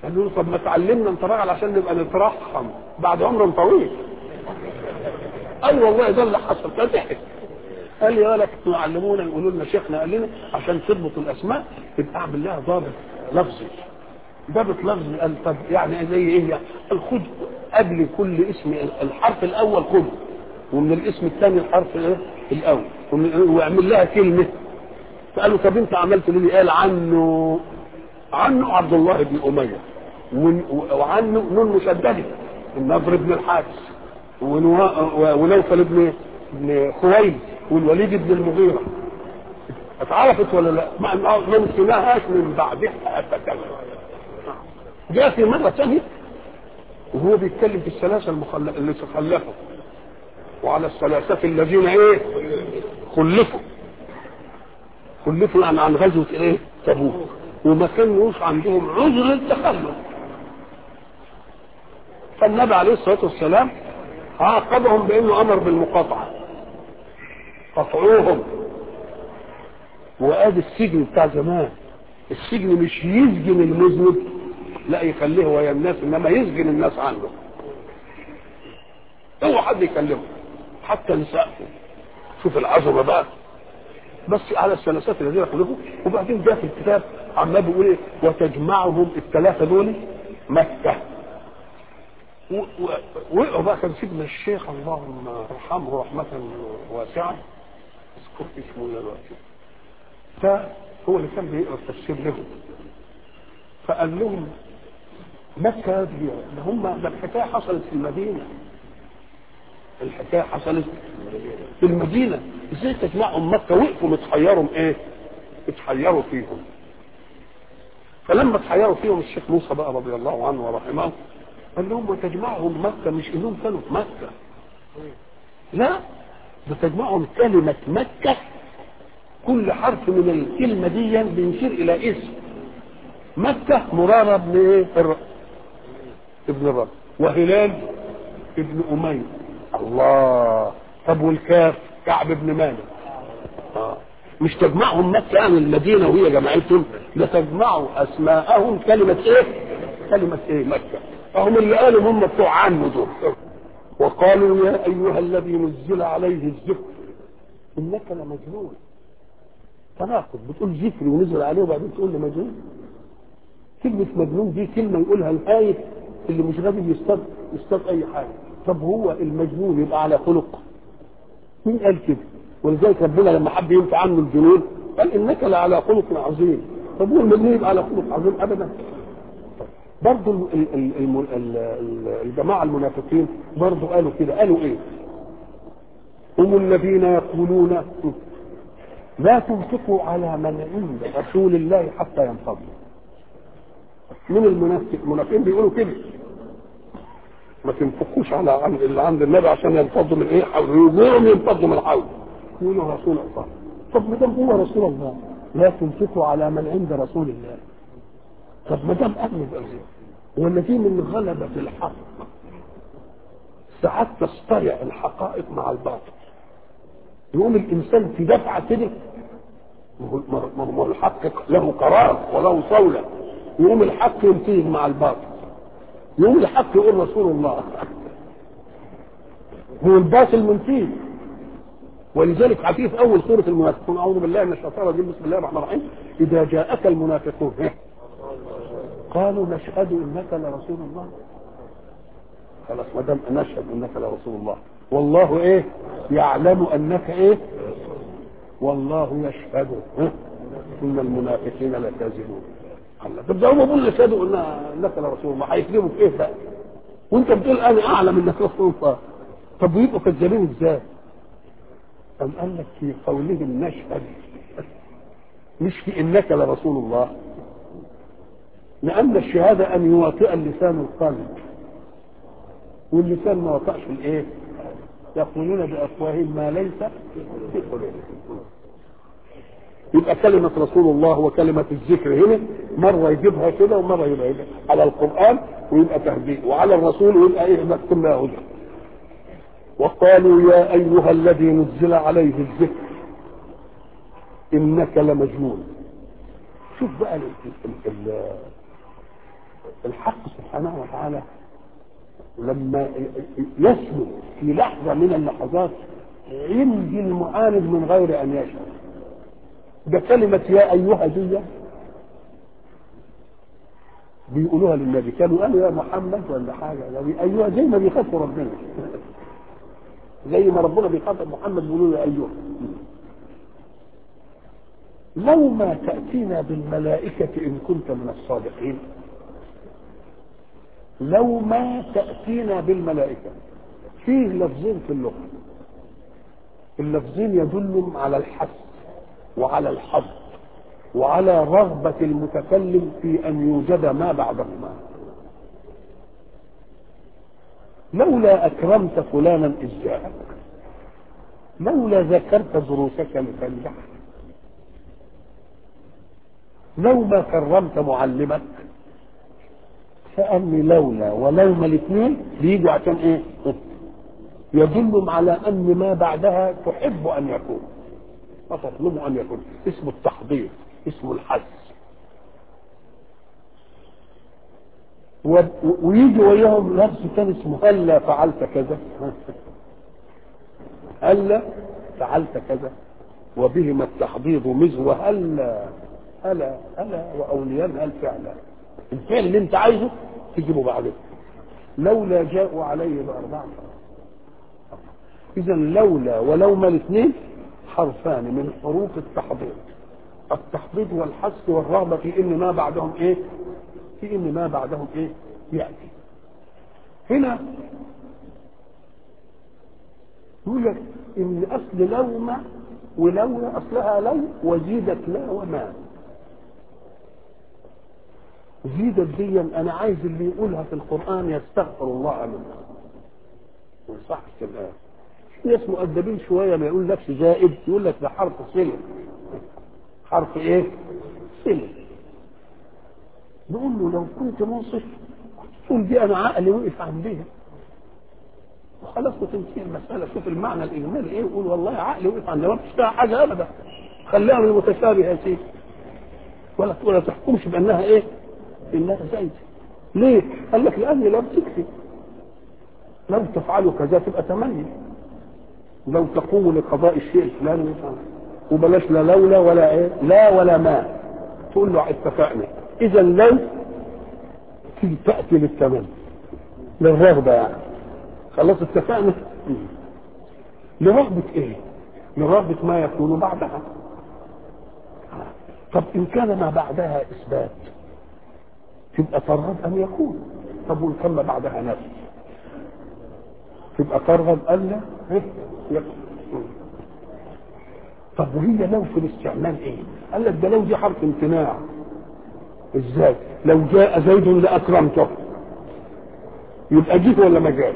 قالوا له طب ما تعلمنا نتراجع عشان نبقى نترحم بعد عمر طويل اي والله ده اللي حصل فضحك قال لي يا لك علمونا يقولوا لنا شيخنا قال لنا عشان تضبط الاسماء تبقى اعمل لها ضابط لفظي ضابط لفظي قال طب يعني زي ايه يعني قال خد قبل كل اسم الحرف الاول خده ومن الاسم الثاني الحرف ايه الاول ومن- واعمل لها كلمه فقالوا طب انت عملت ليه قال عنه عنه عبد الله بن اميه ون- وعنه نون مشدده النضر بن الحارث ونوا- ونوفل بن بن خويلد والوليد بن المغيره اتعرفت ولا لا؟ ما ما نسيناهاش من بعدها ابدا جاء في مره ثانيه وهو بيتكلم في الثلاثه المخل... اللي تخلفوا وعلى الثلاثه الذين ايه؟ خلفوا خلفوا يعني عن غزوه ايه؟ تبوك وما كانوش عندهم عذر التخلف فالنبي عليه الصلاه والسلام عاقبهم بانه امر بالمقاطعه قطعوهم وادي السجن بتاع زمان السجن مش يسجن المذنب لا يخليه ويا الناس انما يسجن الناس عنه اوعى حد يكلمه حتى نسائهم شوف العظمه بقى بس على الثلاثات الذين خلقوا وبعدين جاء في الكتاب عمال بيقول ايه وتجمعهم الثلاثه دول مكه و- و- وقعوا بقى كان سيدنا الشيخ اللهم ارحمه رحمه واسعه اذكر اسمه دلوقتي فهو اللي كان بيقرا التفسير لهم فقال لهم مكة دي ده هم ده الحكاية حصلت في المدينة الحكاية حصلت في المدينة ازاي تجمعهم مكة وقفوا متحيروا ايه اتحيروا فيهم فلما اتحيروا فيهم الشيخ موسى بقى رضي الله عنه ورحمه قال لهم وتجمعهم مكة مش انهم كانوا في مكة لا ده تجمعهم كلمة مكة كل حرف من الكلمة دي بيشير إلى اسم مكة مرارة بن إيه؟ الر- ابن الرب وهلال ابن أمية الله طب والكاف كعب بن مالك آه. مش تجمعهم مكة يعني المدينة وهي جماعتهم ده تجمعوا أسماءهم كلمة إيه؟ كلمة إيه؟ مكة فهم اللي قالوا هم بتوع عنه دول وقالوا يا أيها الذي نزل عليه الذكر إنك لمجنون تناقض بتقول ذكر ونزل عليه وبعدين تقول لي مجنون كلمة مجنون دي كلمة يقولها الآية اللي مش قادر يصطاد يصطاد أي حاجة طب هو المجنون يبقى على خلق مين قال كده ولذلك ربنا لما حب ينفع عنه الجنون قال إنك لعلى خلق عظيم طب هو المجنون يبقى على خلق عظيم أبدا برضه ال- ال- ال- الم- ال- ال- الجماعة المنافقين برضه قالوا كده قالوا إيه هم الذين يقولون لا تنفقوا على من عند رسول الله حتى ينفضوا من المنافق المنافقين بيقولوا كده ما تنفقوش على عند اللي عند النبي عشان ينفضوا من ايه حول يجوعهم ينفضوا من الحول يقولوا رسول الله طب ما دام هو رسول الله لا تنفقوا على من عند رسول الله طب ما دام قبل بأزيد ولا في من غلبة الحق ساعات تصطرع الحقائق مع الباطل يقوم الانسان في دفعه كده ما هو- ما هو ما هو الحق له قرار وله صوله يقوم الحق ينتهي مع الباطل يقوم الحق يقول رسول الله هو الباطل منتهي ولذلك عفيف في اول سوره المنافقون اعوذ بالله من الشيطان الرجيم بسم الله الرحمن الرحيم اذا جاءك المنافقون ها، قالوا نشهد انك لرسول الله خلاص ما دام نشهد انك لرسول الله والله ايه يعلم انك ايه والله يشهد ها؟ ان المنافقين لكاذبون الله طب ده هم بيقولوا يشهدوا ان انك لرسول الله هيكذبوا في ايه بقى وانت بتقول انا اعلم انك رسول الله طب ويبقوا كذابين ازاي أم قال لك في قولهم نشهد مش في انك لرسول الله لان الشهاده ان يواطئ اللسان القلب واللسان ما وقعش الايه يقولون بافواههم ما ليس في قلوبهم يبقى كلمة رسول الله وكلمة الذكر هنا مرة يجيبها كده ومرة يبقى يجيبها على القرآن ويبقى تهديد وعلى الرسول ويبقى ايه مكتوب لها هدى وقالوا يا أيها الذي نزل عليه الذكر إنك لمجنون شوف بقى ال ال ال الحق سبحانه وتعالى لما يسلك في لحظة من اللحظات ينجي المعاند من غير أن يشعر ده كلمة يا أيها دي بيقولوها للنبي كانوا قالوا يا محمد ولا حاجة ده أيها زي ما بيخافوا ربنا زي ما ربنا بيخاطب محمد بيقولوا له يا أيها لو ما تأتينا بالملائكة إن كنت من الصادقين لو ما تأتينا بالملائكة فيه لفظين في اللغة اللفظين يدلهم على الحث وعلى الحظ وعلى رغبة المتكلم في أن يوجد ما بعدهما لولا أكرمت فلانا إذ جاءك لولا ذكرت دروسك لتنجح لو ما كرمت معلمك فأني لولا ولوما الاثنين بيجوا عشان ايه؟ يدل على ان ما بعدها تحب ان يكون وتطلب ان يكون اسمه التحضير اسمه الحث و... ويجي وياهم لفظ ثاني اسمه هلا فعلت كذا هلا فعلت كذا وبهما التحضيض مزوى هلا هلا هلا واولياء هل فعلا الفعل اللي انت عايزه تجيبه بعدين لولا جاءوا عليه بأربعة إذا لولا ولوما الاثنين حرفان من حروف التحضير التحضيض والحث والرغبة في إن ما بعدهم إيه؟ في إن ما بعدهم إيه؟ يأتي هنا يقول لك إن أصل لوما ولولا أصلها لو وزيدت لا وما زيدت دي انا عايز اللي يقولها في القران يستغفر الله منها ما يصحش الان في ناس مؤدبين شويه ما يقول لكش زائد يقول لك ده حرف سلم حرف ايه؟ سلم نقول له لو كنت منصف تقول دي انا عقلي وقف عندها وخلاص وتنتهي المساله شوف المعنى الاجمالي ايه وقول والله عقلي وقف عندها ما فيش فيها حاجه ابدا خليها من المتشابه يا سيدي ولا ولا تحكمش بانها ايه؟ انها زايده ليه؟ قال لك لان لو تكفي لو تفعلوا كذا تبقى تمني لو تقوموا لقضاء الشيء الفلاني وبلاش لا لولا ولا ايه لا ولا ما تقول له اتفقنا اذا لو تاتي للتمني للرغبه يعني خلاص اتفقنا لرغبه ايه؟ لرغبه ما يكون بعدها طب ان كان ما بعدها اثبات تبقى ترغب ان يكون طب وان كان ما بعدها نفي تبقى ترغب الا يكون طب وهي لو في الاستعمال ايه؟ قال لك ده لو دي حرف امتناع ازاي؟ لو جاء زيد لاكرمته يبقى جيت ولا ما جاش؟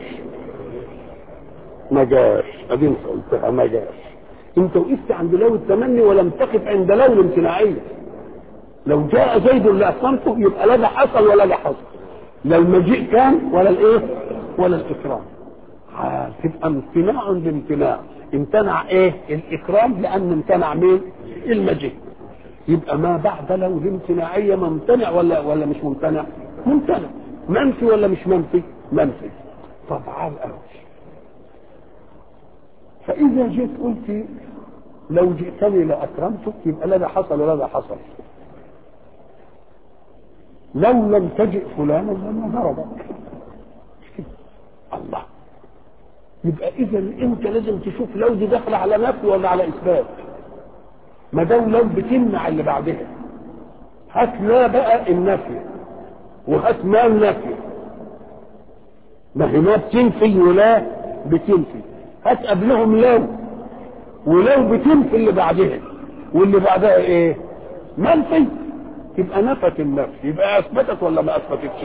ما جاش ادي انت قلتها ما جاش انت وقفت عند لو التمني ولم تقف عند لو الامتناعيه لو جاء زيد لاكرمته يبقى لا ده حصل ولا ده حصل لا المجيء كان ولا الايه ولا الاكرام تبقى امتناع بامتناع امتنع ايه الاكرام لان امتنع مين المجيء يبقى ما بعد لو الامتناعيه ممتنع ولا ولا مش ممتنع ممتنع منفي ولا مش منفي منفي طبعا قوي فاذا جيت قلت لو جئتني لاكرمتك يبقى لا ده حصل ولا ده حصل لو لم تجئ فلانا لما ضربك الله يبقى اذا انت لازم تشوف لو دي داخله على نفي ولا على اثبات ما دام لو بتمنع اللي بعدها هات لا بقى النفي وهات ما النفي ما هي ما بتنفي ولا بتنفي هات قبلهم لو ولو بتنفي اللي بعدها واللي بعدها ايه منفي يبقى نفت النفي يبقى اثبتت ولا ما اثبتتش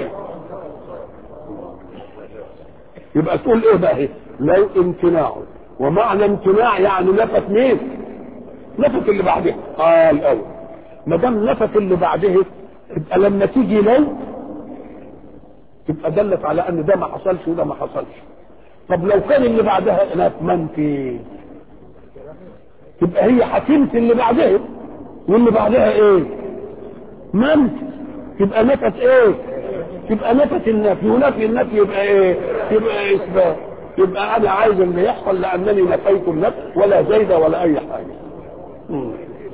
يبقى تقول ايه بقى لو امتناع ومعنى امتناع يعني نفت مين نفت اللي بعدها اه الاول ما دام نفت اللي بعدها يبقى لما تيجي لو تبقى دلت على ان ده ما حصلش وده ما حصلش طب لو كان اللي بعدها نف منفي تبقى هي حكيمة اللي بعدها واللي بعدها ايه منفي يبقى نفت ايه يبقى نفت النفي ونفي النفي يبقى ايه يبقى اثبات يبقى انا عايز اللي يحصل لانني نفيت النفي ولا زيد ولا اي حاجه مم.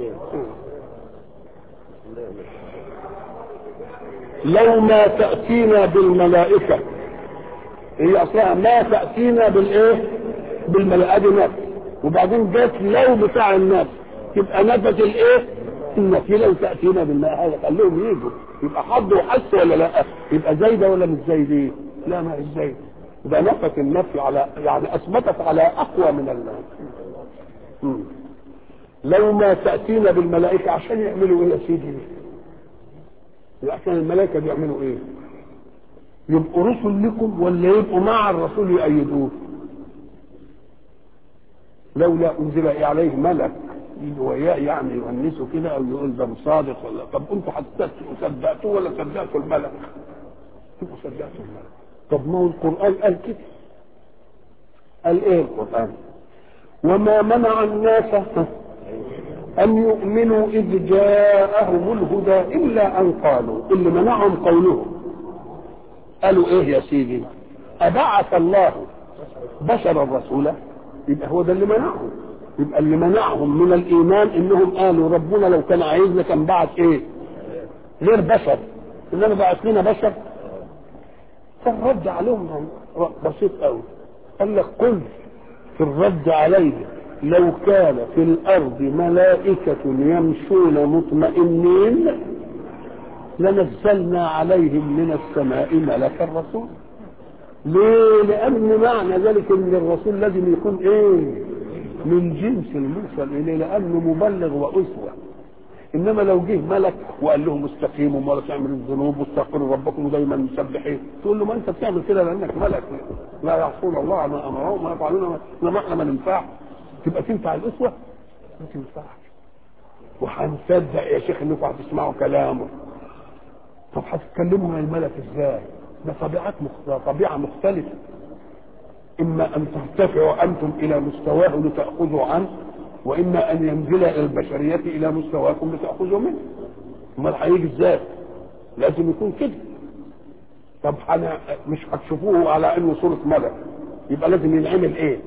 لو ما تأتينا بالملائكة هي أصلها ما تأتينا بالإيه؟ بالملائكة دي نفس وبعدين جت لو بتاع النفس يبقى نفت الإيه؟ النفي لو تأتينا بالملائكة خليهم يجوا يبقى حد وحس ولا لا؟ يبقى زايدة ولا مش زايدة؟ لا ما هي زايدة يبقى نفت النفي على يعني أثبتت على أقوى من الناس مم. لو ما تأتينا بالملائكة عشان يعملوا إيه يا سيدي؟ عشان الملائكة بيعملوا ايه يبقوا رسل لكم ولا يبقوا مع الرسول يؤيدوه لولا انزل عليه ملك يجي وياه يعني يونسه كده او يقول ده صادق ولا طب انتوا حتى صدقتوه ولا صدقتوا الملك؟ انتوا صدقتوا الملك طب ما هو القران قال كده قال ايه القران؟ وما منع الناس أن يؤمنوا إذ جاءهم الهدى إلا أن قالوا اللي منعهم قولهم قالوا إيه يا سيدي أبعث الله بشرا رسولا يبقى هو ده اللي منعهم يبقى اللي منعهم من الإيمان إنهم قالوا ربنا لو كان عايزنا كان بعث إيه غير بشر إنما بعث لنا بشر فالرد عليهم بسيط قوي قال لك قل في الرد عليه لو كان في الارض ملائكة يمشون مطمئنين لنزلنا عليهم من السماء ملكا رسول ليه؟ لأن معنى ذلك أن الرسول لازم يكون إيه؟ من جنس المرسل إليه لأنه مبلغ وأسوة إنما لو جه ملك وقال لهم استقيموا ولا تعملوا الذنوب واستغفروا ربكم دايما مسبحين تقول له ما أنت بتعمل كده لأنك ملك لا يعصون الله ما أمرهم وما يفعلون ما احنا ما ننفعش تبقى تنفع الاسوه ما تنفعش وهنصدق يا شيخ انكم هتسمعوا كلامه طب هتتكلموا مع الملك ازاي ده طبيعات مخ... طبيعه مختلفه اما ان ترتفعوا انتم الى مستواه لتاخذوا عنه واما ان ينزل الى البشريه الى مستواكم لتاخذوا منه امال هيجي ازاي لازم يكون كده طب انا مش هتشوفوه على انه صوره ملك يبقى لازم ينعمل ايه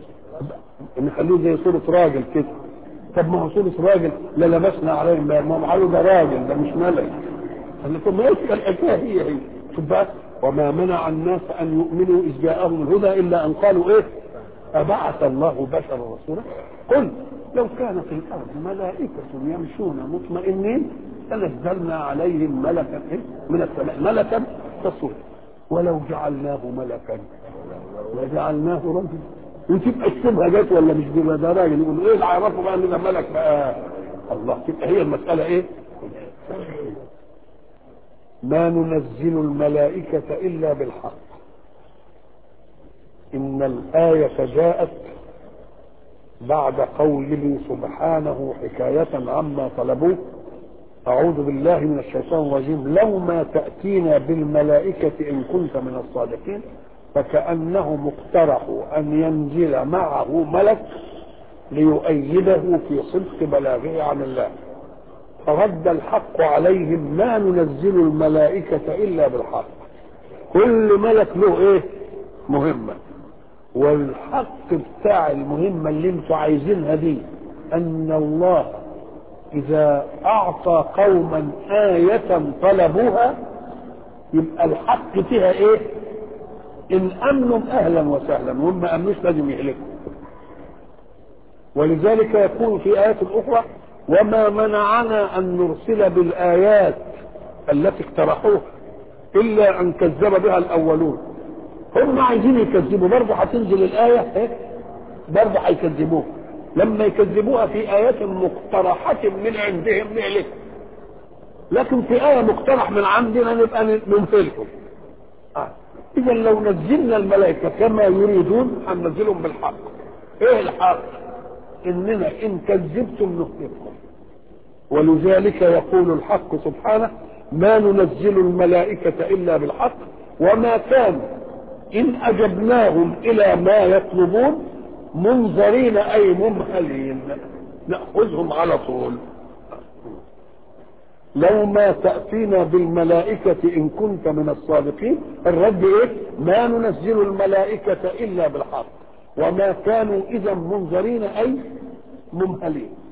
نخليه زي صورة راجل كده طب ما هو صورة راجل لا لبسنا عليه ما ما قالوا ده راجل ده مش ملك قال لكم ما الحكاية هي هي شوف بقى وما منع الناس أن يؤمنوا إذ جاءهم الهدى إلا أن قالوا إيه أبعث الله بشرا رسولا قل لو كان في الأرض ملائكة يمشون مطمئنين لنزلنا عليهم ملكا إيه؟ من السماء ملكا رسولا ولو جعلناه ملكا لجعلناه رجلا وتبقى الشبهه جت ولا مش جبهه ده راجل يقول ايه اللي عرفوا بقى ان ده ملك بقى الله تبقى هي المساله ايه؟ ما ننزل الملائكة إلا بالحق إن الآية جاءت بعد قوله سبحانه حكاية عما طلبوه أعوذ بالله من الشيطان الرجيم لو ما تأتينا بالملائكة إن كنت من الصادقين فكأنهم اقترحوا أن ينزل معه ملك ليؤيده في صدق بلاغه عن الله فرد الحق عليهم ما ننزل الملائكة إلا بالحق كل ملك له إيه مهمة والحق بتاع المهمة اللي انتوا عايزينها دي أن الله إذا أعطى قوما آية طلبوها يبقى الحق فيها إيه إن أمنوا أهلا وسهلا وهم ما أمنوش لازم يهلكوا ولذلك يكون في آيات أخرى وما منعنا أن نرسل بالآيات التي اقترحوها إلا أن كذب بها الأولون هم عايزين يكذبوا برضه هتنزل الآية إيه؟ برضه هيكذبوها لما يكذبوها في آيات مقترحة من عندهم نهلك لكن في آية مقترح من عندنا نبقى ننفلكم آه. إذا لو نزلنا الملائكة كما يريدون هننزلهم بالحق إيه الحق؟ إننا إن كذبتم نخبركم ولذلك يقول الحق سبحانه ما ننزل الملائكة إلا بالحق وما كان إن أجبناهم إلى ما يطلبون منظرين أي ممهلين نأخذهم على طول لو ما تأتينا بالملائكة إن كنت من الصادقين الرد إيه ما ننزل الملائكة إلا بالحق وما كانوا إذا منذرين أي ممهلين